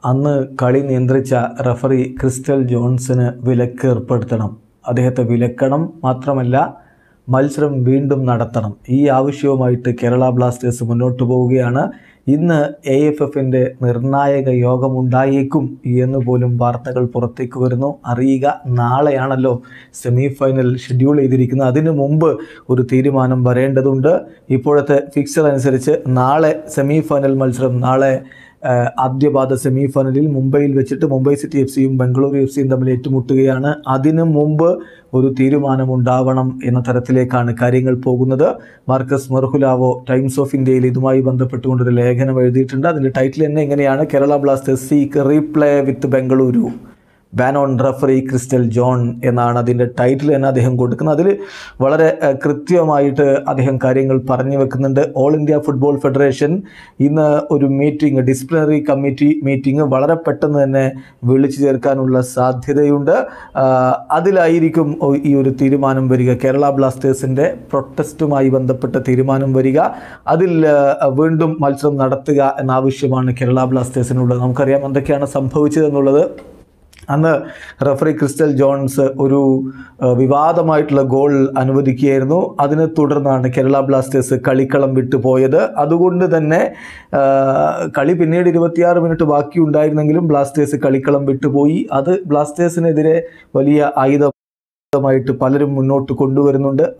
അന്ന് കളി നിയന്ത്രിച്ച referee crystal Johnson വിലക്ക് ഏർപ്പെടുത്തണം അദ്ദേഹത്തെ വിലക്കണം മാത്രമല്ല മത്സരം വീണ്ടും നടത്തണം ഈ ആവശ്യവുമായിട്ട് കേരള ബ്ലാസ്റ്റേഴ്സ് മുന്നോട്ട് പോവുകയാണ് ഇന്ന് എ എഫ് എഫിൻ്റെ നിർണായക യോഗമുണ്ടായേക്കും എന്ന് പോലും വാർത്തകൾ പുറത്തേക്ക് വരുന്നു അറിയുക നാളെയാണല്ലോ സെമി ഫൈനൽ ഷെഡ്യൂൾ ചെയ്തിരിക്കുന്നത് അതിനു മുമ്പ് ഒരു തീരുമാനം വരേണ്ടതുണ്ട് ഇപ്പോഴത്തെ ഫിക്സർ അനുസരിച്ച് നാളെ സെമി ഫൈനൽ മത്സരം നാളെ ആഹ് ആദ്യപാദ സെമി ഫൈനലിൽ മുംബൈയിൽ വെച്ചിട്ട് മുംബൈ സിറ്റി എഫ് സിയും ബംഗളൂരു എഫ് സിയും തമ്മിൽ ഏറ്റുമുട്ടുകയാണ് അതിനു മുമ്പ് ഒരു തീരുമാനമുണ്ടാവണം എന്ന തരത്തിലേക്കാണ് കാര്യങ്ങൾ പോകുന്നത് മാർക്കസ് മെർഹുലാവോ ടൈംസ് ഓഫ് ഇന്ത്യയിൽ ഇതുമായി ബന്ധപ്പെട്ടുകൊണ്ടൊരു ലേഖനം എഴുതിയിട്ടുണ്ട് അതിൻ്റെ ടൈറ്റിൽ തന്നെ എങ്ങനെയാണ് Kerala Blasters seek replay with Bengaluru ban on referee Crystal John എന്നാണ് അതിൻ്റെ ടൈറ്റിൽ തന്നെ അദ്ദേഹം കൊടുക്കുന്നത് അതിൽ വളരെ ഏഹ്, കൃത്യമായിട്ട് അദ്ദേഹം കാര്യങ്ങൾ പറഞ്ഞു വെക്കുന്നുണ്ട് ഓൾ ഇന്ത്യ ഫുട്ബോൾ ഫെഡറേഷൻ ഇന്ന് ഒരു മീറ്റിംഗ് ഡിസിപ്ലിനറി കമ്മിറ്റി മീറ്റിംഗ് വളരെ പെട്ടെന്ന് തന്നെ വിളിച്ചു ചേർക്കാനുള്ള സാധ്യതയുണ്ട് ആഹ്, അതിലായിരിക്കും ഒ- ഈ ഒരു തീരുമാനം വരിക കേരള ബ്ലാസ്റ്റേഴ്സിൻ്റെ പ്രൊട്ടസ്റ്റുമായി ബന്ധപ്പെട്ട തീരുമാനം വരിക അതിൽ ആഹ്, വീണ്ടും മത്സരം നടത്തുക എന്ന ആവശ്യമാണ് കേരള ബ്ലാസ്റ്റേഴ്സിനുള്ളത് നമുക്കറിയാം എന്തൊക്കെയാണ് സംഭവിച്ചതെന്നുള്ളത് അന്ന് റഫറി ക്രിസ്റ്റൽ ജോൺസ് ഒരു ഏഹ്, വിവാദമായിട്ടുള്ള ഗോൾ അനുവദിക്കുകയായിരുന്നു അതിനെ തുടർന്നാണ് കേരള ബ്ലാസ്റ്റേഴ്സ് കളിക്കളം വിട്ടുപോയത് അതുകൊണ്ട് തന്നെ ഏഹ്, കളി പിന്നീട് ഇരുപത്തിയാറ് മിനിറ്റ് ബാക്കി ഉണ്ടായിരുന്നെങ്കിലും ബ്ലാസ്റ്റേഴ്സ് കളിക്കളം വിട്ടുപോയി അത് ബ്ലാസ്റ്റേഴ്സിനെതിരെ വലിയ ആയുധമായിട്ട് പലരും മുന്നോട്ട് കൊണ്ടുവരുന്നുണ്ട്